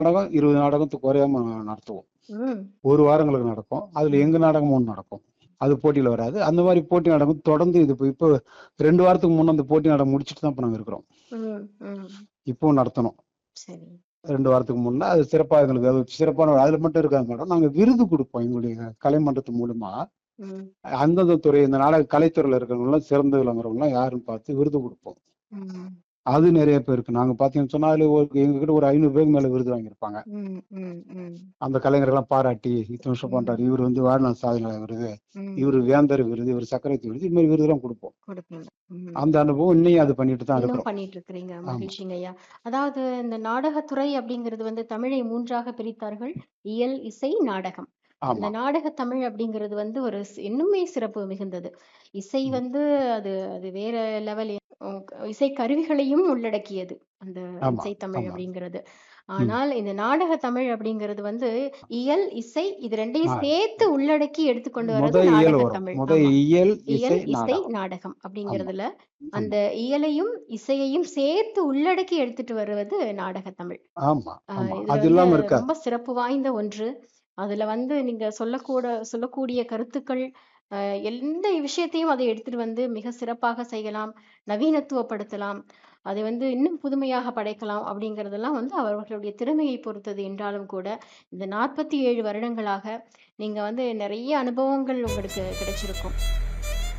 நாடகம் இருபது நாடகத்துக்கு குறையாம நடத்துவோம் ம் ஒரு வாரங்களுக்கு நடக்கும் அதுல எங்க நாடகமும் ஒண்ணு நடக்கும் அது போட்டியில வராது அந்த மாதிரி போட்டி நாடகம் தொடர்ந்து இது இப்போ இப்போ ரெண்டு வாரத்துக்கு முன்ன அந்த போட்டி நாடகம் முடிச்சுட்டு தான் இப்போ நாங்க இருக்கிறோம் ம் ம் இப்பவும் நடத்தணும் சரி ரெண்டு வாரத்துக்கு முன்ன அது சிறப்பா எங்களுக்கு அது சிறப்பான அதுல மட்டும் இருக்காங்க மேடம் நாங்க விருது கொடுப்போம் எங்களுடைய கலைமன்றத்து மூலமா ம் அந்தந்த துறை இந்த நாடக கலைத்துறையில இருக்கிறவங்க எல்லாம் சிறந்து விளங்குறவங்க எல்லாம் யாருன்னு பார்த்து விருது கொடுப்போம் ம் அது நிறைய பேருக்கு நாங்க பாத்தீங்கன்னு சொன்னா அதுல ஒரு எங்ககிட்ட ஒரு ஐநூறு பேருக்கு மேல விருது வாங்கியிருப்பாங்க ம் ம் ம் அந்த கலைஞர்கள்லாம் பாராட்டி இத்தனை வருஷம் பண்றாரு இவர் வந்து வாழ்நாள் சாதனை விருது ம் இவர் வேந்தர் விருது இவர் சக்கரவர்த்தி விருது இது மாதிரி விருதுலாம் கொடுப்போம் கொடுப்பீங்க ம் அந்த அனுபவம் இன்னையும் அது பண்ணிட்டு தான் இன்னும் இருக்கிறோம் பண்ணிட்டு இருக்கிறீங்க ஆமா மகிழ்ச்சிங்க ஐயா அதாவது இந்த நாடகத்துறை அப்படிங்கிறது வந்து தமிழை மூன்றாக பிரித்தார்கள் இயல் இசை நாடகம் இந்த ஆமா நாடக தமிழ் அப்படிங்கிறது வந்து ஒரு சி- இன்னுமே சிறப்பு மிகுந்தது இசை ம். வந்து அது அது வேற லெவல் இசை கருவிகளையும் உள்ளடக்கியது அந்த ஆமா இசை தமிழ் ஆமா அப்படிங்கிறது ம் ஆனால் இந்த நாடக தமிழ் அப்படிங்கிறது வந்து இயல் இசை இது ரெண்டையும் ஆ, சேர்த்து உள்ளடக்கி எடுத்துக்கொண்டு முத வர்றது இயல் நாடக வரும் தமிழ் முத ஆமா இயல் இசை இயல் இசை நாடகம் நாடகம் ஆமா அப்படிங்கிறதுல அந்த ஆமா இயலையும் இசையையும் சேர்த்து உள்ளடக்கி எடுத்துட்டு வர்றது நாடக தமிழ் ஆமா ஆஹ் ஆமா இதுல அது வந்து இல்லாம இருக்காது ரொம்ப சிறப்பு வாய்ந்த ஒன்று அதுல வந்து நீங்க சொல்லக்கூட சொல்லக்கூடிய கருத்துக்கள் ஆஹ் எந்த விஷயத்தையும் அதை எடுத்துட்டு வந்து மிக சிறப்பாக செய்யலாம் நவீனத்துவப்படுத்தலாம் அதை வந்து இன்னும் புதுமையாக படைக்கலாம் அப்படிங்கறதெல்லாம் வந்து அவர்களுடைய திறமையை பொறுத்தது என்றாலும் கூட இந்த நாற்பத்தி ஏழு வருடங்களாக நீங்க வந்து நிறைய அனுபவங்கள் உங்களுக்கு கிடைச்சிருக்கும்